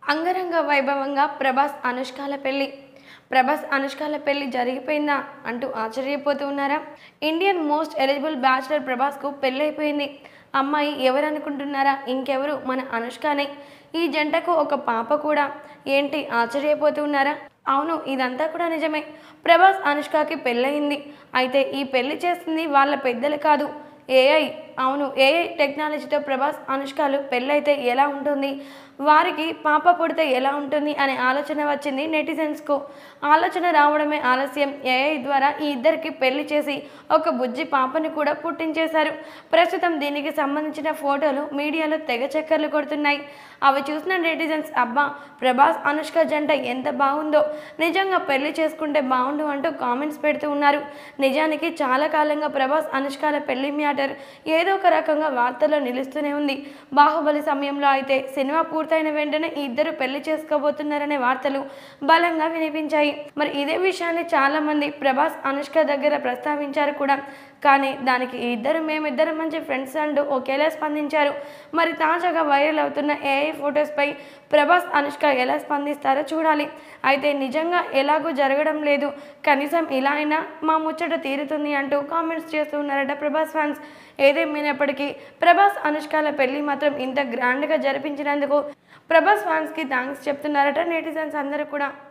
అంగరంగ వైభవంగా ప్రభాస్ అనుష్కల పెళ్లి ప్రభాస్ అనుష్కల పెళ్లి జరిగిపోయిందా అంటూ ఆశ్చర్యపోతూ ఉన్నారా ఇండియన్ మోస్ట్ ఎలిజిబుల్ బ్యాచులర్ ప్రభాస్కు పెళ్ళి అయిపోయింది అమ్మాయి ఎవరు అనుకుంటున్నారా ఇంకెవరు మన అనుష్కనే ఈ జంటకు ఒక పాప కూడా ఏంటి ఆశ్చర్యపోతూ ఉన్నారా అవును ఇదంతా కూడా నిజమే ప్రభాస్ అనుష్కకి పెళ్ళయింది అయితే ఈ పెళ్లి చేస్తుంది వాళ్ళ పెద్దలు కాదు ఏఐ అవును ఏఐ టెక్నాలజీతో ప్రభాస్ అనుష్కలు పెళ్ళైతే ఎలా ఉంటుంది వారికి పాప పుడితే ఎలా ఉంటుంది అనే ఆలోచన వచ్చింది నెటిజన్స్కు ఆలోచన రావడమే ఆలస్యం ఏఐ ద్వారా ఈ ఇద్దరికి పెళ్లి చేసి ఒక బుజ్జి పాపని కూడా పుట్టించేశారు ప్రస్తుతం దీనికి సంబంధించిన ఫోటోలు మీడియాలో తెగ చక్కర్లు కొడుతున్నాయి అవి చూసిన నెటిజన్స్ అబ్బా ప్రభాస్ అనుష్క జంట ఎంత బాగుందో నిజంగా పెళ్లి చేసుకుంటే బాగుండు అంటూ కామెంట్స్ పెడుతూ ఉన్నారు నిజానికి చాలా కాలంగా ప్రభాస్ అనుష్కల పెళ్లి మ్యాటర్ ఏదో ఒక రకంగా వార్తల్లో నిలుస్తూనే ఉంది బాహుబలి సమయంలో అయితే సినిమా పూర్తయిన వెంటనే ఈ ఇద్దరు పెళ్లి చేసుకోబోతున్నారనే వార్తలు బలంగా వినిపించాయి మరి ఇదే విషయాన్ని చాలా మంది ప్రభాస్ అనుష్క దగ్గర ప్రస్తావించారు కూడా కానీ దానికి ఈ ఇద్దరు మేమిద్దరం మంచి ఫ్రెండ్స్ అంటూ ఒకేలా స్పందించారు మరి తాజాగా వైరల్ అవుతున్న ఏఐ ఫొటోస్పై ప్రభాస్ అనుష్క ఎలా స్పందిస్తారో చూడాలి అయితే నిజంగా ఎలాగూ జరగడం లేదు కనీసం ఇలా అయినా మా ముచ్చట తీరుతుంది అంటూ కామెంట్స్ చేస్తూ ఉన్నారట ప్రభాస్ ఫ్యాన్స్ ఏదేమైనప్పటికీ ప్రభాస్ అనుష్కల పెళ్లి మాత్రం ఇంత గ్రాండ్గా జరిపించినందుకు ప్రభాస్ ఫ్యాన్స్కి థ్యాంక్స్ చెప్తున్నారట నెటిజన్స్ అందరూ కూడా